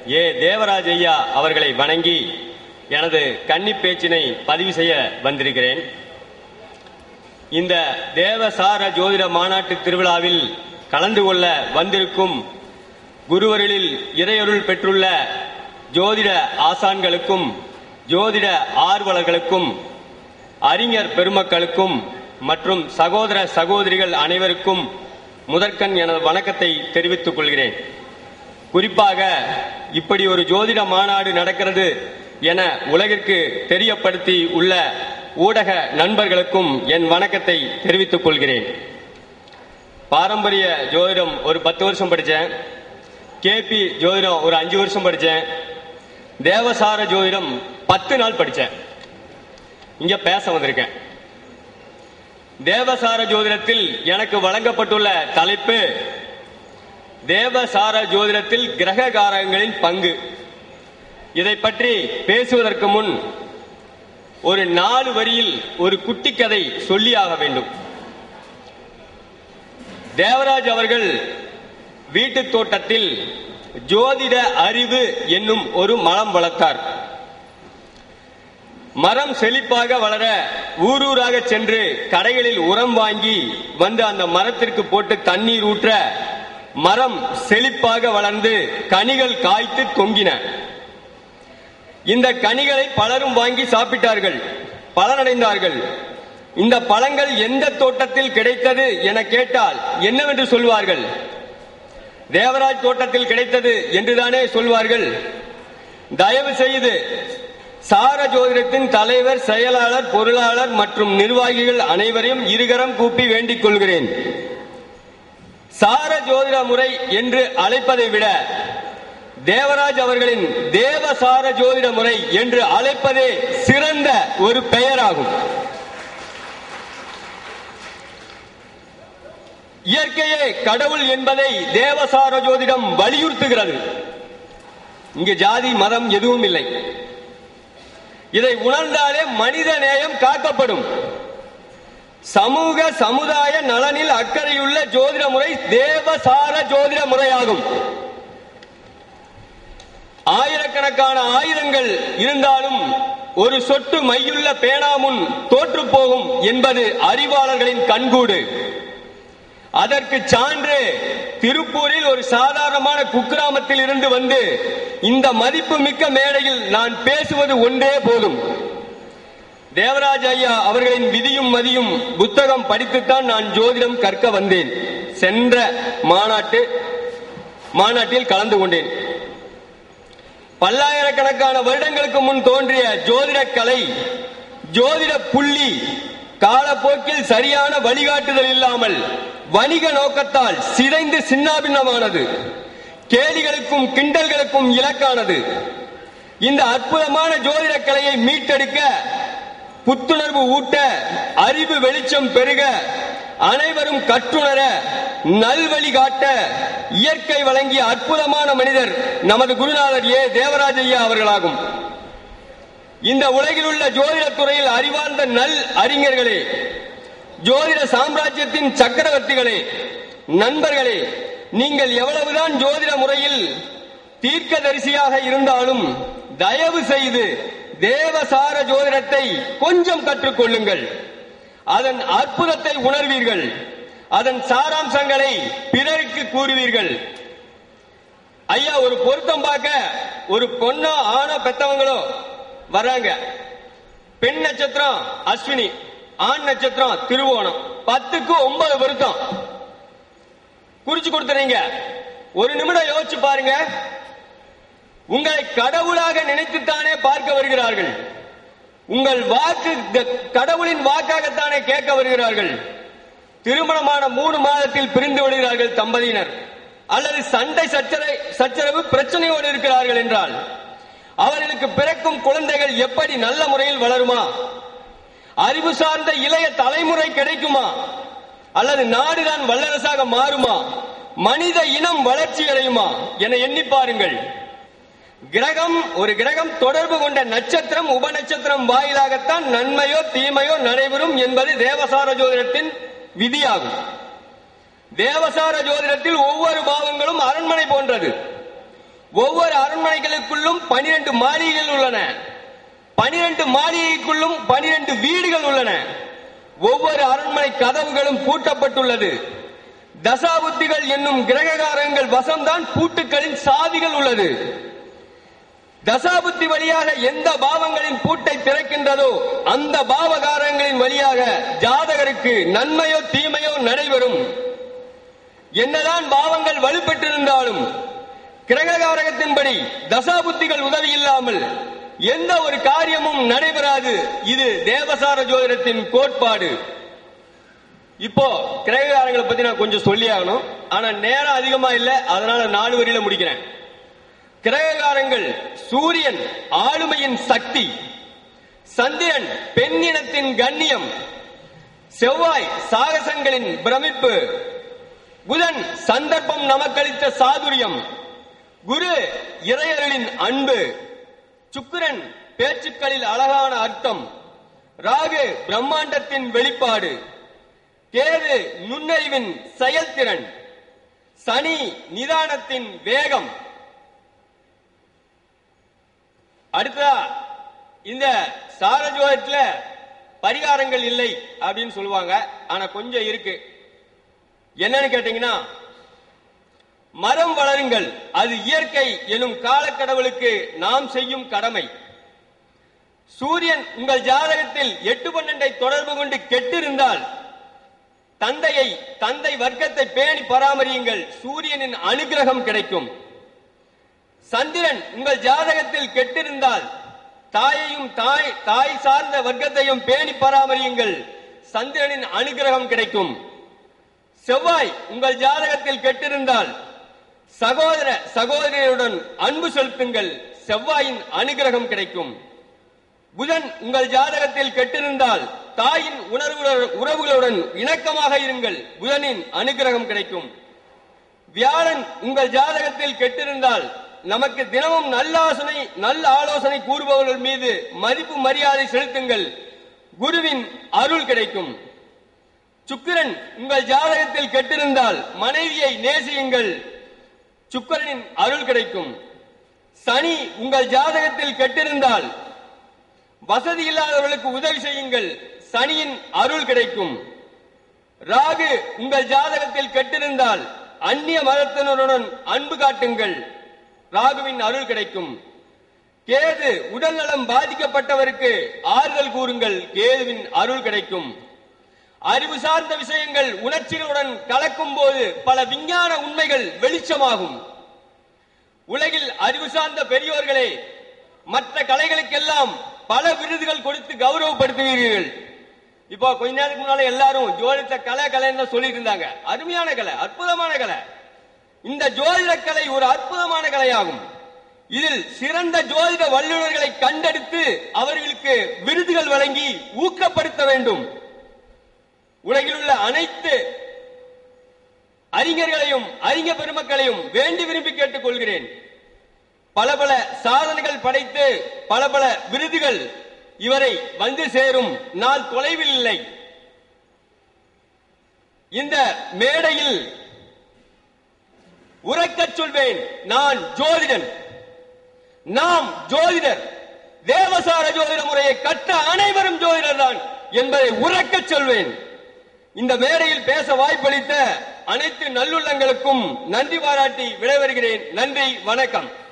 ஏ தேவராஜ் ஐயா அவர்களை வணங்கி எனது கன்னி பேச்சினை பதிவு செய்ய வந்திருக்கிறேன் இந்த தேவசார ஜோதிட மாநாட்டு திருவிழாவில் கலந்து கொள்ள வந்திருக்கும் குருவருளில் இறையருள் பெற்றுள்ள ஜோதிட ஆசான்களுக்கும் ஜோதிட ஆர்வலர்களுக்கும் அறிஞர் பெருமக்களுக்கும் மற்றும் சகோதர சகோதரிகள் அனைவருக்கும் முதற்கண் எனது வணக்கத்தை தெரிவித்துக் கொள்கிறேன் குறிப்பாக இப்படி ஒரு ஜோதிட மாநாடு நடக்கிறது என உலகிற்கு தெரியப்படுத்தி உள்ள ஊடக நண்பர்களுக்கும் என் வணக்கத்தை தெரிவித்துக் கொள்கிறேன் பாரம்பரிய ஜோதிடம் ஒரு பத்து வருஷம் படித்தேன் கேபி ஜோதிடம் ஒரு அஞ்சு வருஷம் படித்தேன் தேவசார ஜோதிடம் பத்து நாள் படித்தேன் இங்க பேச வந்திருக்கேன் தேவசார ஜோதிடத்தில் எனக்கு வழங்கப்பட்டுள்ள தலைப்பு தேவசார ஜோதிடத்தில் கிரக காரகங்களின் பங்கு இதை பற்றி பேசுவதற்கு முன் ஒரு நாலு வரியில் ஒரு குட்டி கதை சொல்லியாக வேண்டும் தேவராஜ் அவர்கள் வீட்டு தோட்டத்தில் ஜோதிட அறிவு என்னும் ஒரு மரம் வளர்த்தார் மரம் செழிப்பாக வளர ஊரூராக சென்று கடைகளில் உரம் வாங்கி வந்து அந்த மரத்திற்கு போட்டு தண்ணீர் ஊற்ற மரம் செழிப்பாக வளர்ந்து கனிகள் காய்த்து தொங்கின இந்த கனிகளை பலரும் வாங்கி சாப்பிட்டார்கள் பலனடைந்தார்கள் இந்த பழங்கள் எந்த தோட்டத்தில் கிடைத்தது என கேட்டால் என்னவென்று சொல்வார்கள் தேவராஜ் தோட்டத்தில் கிடைத்தது என்றுதானே சொல்வார்கள் தயவு செய்து சார ஜோதிடத்தின் தலைவர் செயலாளர் பொருளாளர் மற்றும் நிர்வாகிகள் அனைவரையும் இருகரம் கூப்பி வேண்டிக் கொள்கிறேன் சார ஜோதிட முறை என்று அழைப்பதை விட தேவராஜ் அவர்களின் தேவசார ஜோதிட முறை என்று அழைப்பதே சிறந்த ஒரு பெயராகும் இயற்கையே கடவுள் என்பதை தேவசார ஜோதிடம் வலியுறுத்துகிறது இங்கு ஜாதி மதம் எதுவும் இல்லை இதை உணர்ந்தாலே மனித நேயம் காக்கப்படும் சமூக சமுதாய நலனில் அக்கறையுள்ள ஜோதிட முறை தேவசார ஜோதிட முறையாகும் ஆயிரக்கணக்கான ஆயுதங்கள் இருந்தாலும் ஒரு சொட்டு மையுள்ள பேனாமுன் தோற்று போகும் என்பது அறிவாளர்களின் கண்கூடு அதற்கு சான்று திருப்பூரில் ஒரு சாதாரணமான குக்கிராமத்தில் இருந்து வந்து இந்த மதிப்பு மிக்க மேடையில் நான் பேசுவது ஒன்றே போதும் தேவராஜ் ஐயா அவர்களின் விதியும் மதியும் புத்தகம் படித்துத்தான் நான் ஜோதிடம் கற்க வந்தேன் சென்ற மாநாட்டு மாநாட்டில் கலந்து கொண்டேன் பல்லாயிரக்கணக்கான வருடங்களுக்கு முன் தோன்றிய ஜோதிட கலை ஜோதிட புள்ளி காலப்போக்கில் சரியான வழிகாட்டுதல் இல்லாமல் வணிக நோக்கத்தால் சிதைந்து சின்னாபின்னமானது கேலிகளுக்கும் கிண்டல்களுக்கும் இலக்கானது இந்த அற்புதமான ஜோதிட கலையை மீட்டெடுக்க புத்துணர்வு ஊட்ட அறிவு வெளிச்சம் பெருக அனைவரும் கற்றுணர நல்வழி காட்ட இயற்கை வழங்கிய அற்புதமான மனிதர் நமது குருநாதர் ஏ தேவராஜ் ஐயா அவர்களாகும் இந்த உலகில் உள்ள ஜோதிட துறையில் அறிவார்ந்த நல் அறிஞர்களே ஜோதிட சாம்ராஜ்யத்தின் சக்கரவர்த்திகளே நண்பர்களே நீங்கள் எவ்வளவுதான் ஜோதிட முறையில் தீர்க்கதரிசியாக இருந்தாலும் தயவு செய்து தேவசார ஜோதிடத்தை கொஞ்சம் கற்றுக்கொள்ளுங்கள் அதன் அற்புதத்தை உணர்வீர்கள் அதன் சாராம்சங்களை பிறருக்கு கூறுவீர்கள் ஐயா ஒரு பொருத்தம் பார்க்க ஒரு பொண்ணோ ஆணோ பெத்தவங்களோ வர்றாங்க பெண் நட்சத்திரம் அஸ்வினி ஆண் நட்சத்திரம் திருவோணம் பத்துக்கு ஒன்பது பொருத்தம் குறிச்சு கொடுத்துறீங்க ஒரு நிமிடம் யோசிச்சு பாருங்க உங்களை கடவுளாக நினைத்துத்தானே பார்க்க வருகிறார்கள் உங்கள் வாக்கு த- கடவுளின் வாக்காகத்தானே கேட்க வருகிறார்கள் திருமணமான மூணு மாதத்தில் பிரிந்து விடுகிறார்கள் தம்பதியினர் அல்லது சண்டை சச்சரை சச்சரவு பிரச்சனையோடு இருக்கிறார்கள் என்றால் அவர்களுக்கு பிறக்கும் குழந்தைகள் எப்படி நல்ல முறையில் வளருமா அறிவு சார்ந்த இளைய தலைமுறை கிடைக்குமா அல்லது நாடுதான் வல்லரசாக மாறுமா மனித இனம் வளர்ச்சி அடையுமா என எண்ணி பாருங்கள் கிரகம் ஒரு கிரகம் தொடர்பு கொண்ட நட்சத்திரம் உப நட்சத்திரம் வாயிலாகத்தான் நன்மையோ தீமையோ நடைபெறும் என்பது தேவசார ஜோதிடத்தின் விதியாகும் தேவசார ஜோதிடத்தில் ஒவ்வொரு பாவங்களும் அரண்மனை போன்றது ஒவ்வொரு அரண்மனைகளுக்குள்ளும் பனிரெண்டு மாளிகைகள் உள்ளன பனிரெண்டு மாளிகைக்குள்ளும் பனிரெண்டு வீடுகள் உள்ளன ஒவ்வொரு அரண்மனை கதவுகளும் பூட்டப்பட்டுள்ளது தசாபுத்திகள் என்னும் கிரககாரங்கள் வசம்தான் பூட்டுக்களின் சாவிகள் உள்ளது தசாபுத்தி வழியாக எந்த பாவங்களின் பூட்டை திறக்கின்றதோ அந்த பாவகாரங்களின் வழியாக ஜாதகருக்கு நன்மையோ தீமையோ நடைபெறும் என்னதான் பாவங்கள் வலுப்பெற்றிருந்தாலும் கிரககாரகத்தின்படி தசாபுத்திகள் உதவி இல்லாமல் எந்த ஒரு காரியமும் நடைபெறாது இது தேவசார ஜோதிடத்தின் கோட்பாடு இப்போ கிரககாரங்களை பத்தி நான் கொஞ்சம் சொல்லி ஆகணும் ஆனா நேரம் அதிகமா இல்ல அதனால நாலு வரியில முடிக்கிறேன் கிரககாரங்கள் சூரியன் ஆளுமையின் சக்தி சந்திரன் பெண்ணினத்தின் கண்ணியம் செவ்வாய் சாகசங்களின் பிரமிப்பு புதன் சந்தர்ப்பம் நமக்களித்த சாதுரியம் குரு இறையர்களின் அன்பு சுக்கிரன் பேச்சுக்களில் அழகான அர்த்தம் ராகு பிரம்மாண்டத்தின் வெளிப்பாடு கேது நுண்ணறிவின் செயல்திறன் சனி நிதானத்தின் வேகம் அடுத்ததா இந்த சாரஜோகத்துல பரிகாரங்கள் இல்லை அப்படின்னு சொல்லுவாங்க ஆனா கொஞ்சம் இருக்கு என்னன்னு கேட்டீங்கன்னா மரம் வளருங்கள் அது இயற்கை எனும் காலக்கடவுளுக்கு நாம் செய்யும் கடமை சூரியன் உங்கள் ஜாதகத்தில் எட்டு பன்னெண்டை தொடர்பு கொண்டு கெட்டிருந்தால் தந்தையை தந்தை வர்க்கத்தை பேணி பராமரியுங்கள் சூரியனின் அனுகிரகம் கிடைக்கும் சந்திரன் உங்கள் ஜாதகத்தில் கெட்டிருந்தால் தாயையும் தாய் தாய் சார்ந்த வர்க்கத்தையும் பேணி பராமரியுங்கள் சந்திரனின் அனுகிரகம் கிடைக்கும் செவ்வாய் உங்கள் ஜாதகத்தில் கெட்டிருந்தால் சகோதர சகோதரியுடன் அன்பு செலுத்துங்கள் செவ்வாயின் அனுகிரகம் கிடைக்கும் புதன் உங்கள் ஜாதகத்தில் கெட்டிருந்தால் தாயின் உணர்வுகளுடன் உறவுகளுடன் இணக்கமாக இருங்கள் புதனின் அனுகிரகம் கிடைக்கும் வியாழன் உங்கள் ஜாதகத்தில் கெட்டிருந்தால் நமக்கு தினமும் நல்ல ஆலோசனை நல்ல ஆலோசனை கூறுபவர்கள் மீது மதிப்பு மரியாதை செலுத்துங்கள் குருவின் அருள் கிடைக்கும் சுக்கிரன் உங்கள் ஜாதகத்தில் கெட்டிருந்தால் மனைவியை நேசியுங்கள் சுக்கிரனின் அருள் கிடைக்கும் சனி உங்கள் ஜாதகத்தில் கெட்டிருந்தால் வசதி இல்லாதவர்களுக்கு உதவி செய்யுங்கள் சனியின் அருள் கிடைக்கும் ராகு உங்கள் ஜாதகத்தில் கெட்டிருந்தால் அந்நிய மதத்தினருடன் அன்பு காட்டுங்கள் ராகுவின் அருள் கிடைக்கும் கேது உடல் நலம் பாதிக்கப்பட்டவருக்கு ஆறுதல் கூறுங்கள் கேதுவின் அருள் கிடைக்கும் அறிவு சார்ந்த விஷயங்கள் உணர்ச்சிகளுடன் கலக்கும் போது பல விஞ்ஞான உண்மைகள் வெளிச்சமாகும் உலகில் அறிவு சார்ந்த பெரியோர்களே மற்ற கலைகளுக்கெல்லாம் பல விருதுகள் கொடுத்து கௌரவப்படுத்துவீர்கள் இப்போ கொஞ்ச நேரத்துக்கு முன்னால எல்லாரும் ஜோதிட கலை கலைன்னு தான் சொல்லிட்டு இருந்தாங்க அருமையான கலை அற்புதமான கலை இந்த ஜோதிட கலை ஒரு அற்புதமான கலையாகும் இதில் சிறந்த ஜோதிட வல்லுநர்களை கண்டெடுத்து அவர்களுக்கு விருதுகள் வழங்கி ஊக்கப்படுத்த வேண்டும் உலகில் உள்ள அனைத்து அறிஞர்களையும் அறிஞ பெருமக்களையும் வேண்டி விரும்பி கேட்டுக் கொள்கிறேன் பல பல சாதனைகள் படைத்து பல பல விருதுகள் இவரை வந்து சேரும் நாள் தொலைவில் இல்லை இந்த மேடையில் உறக்கச் சொல்வேன் நான் ஜோதிடன் நாம் ஜோதிடர் தேவசார ஜோதிட முறையை கற்ற அனைவரும் ஜோதிடர் தான் என்பதை உறக்கச் சொல்வேன் இந்த மேடையில் பேச வாய்ப்பளித்த அனைத்து நல்லுள்ளங்களுக்கும் நன்றி பாராட்டி விடைபெறுகிறேன் நன்றி வணக்கம்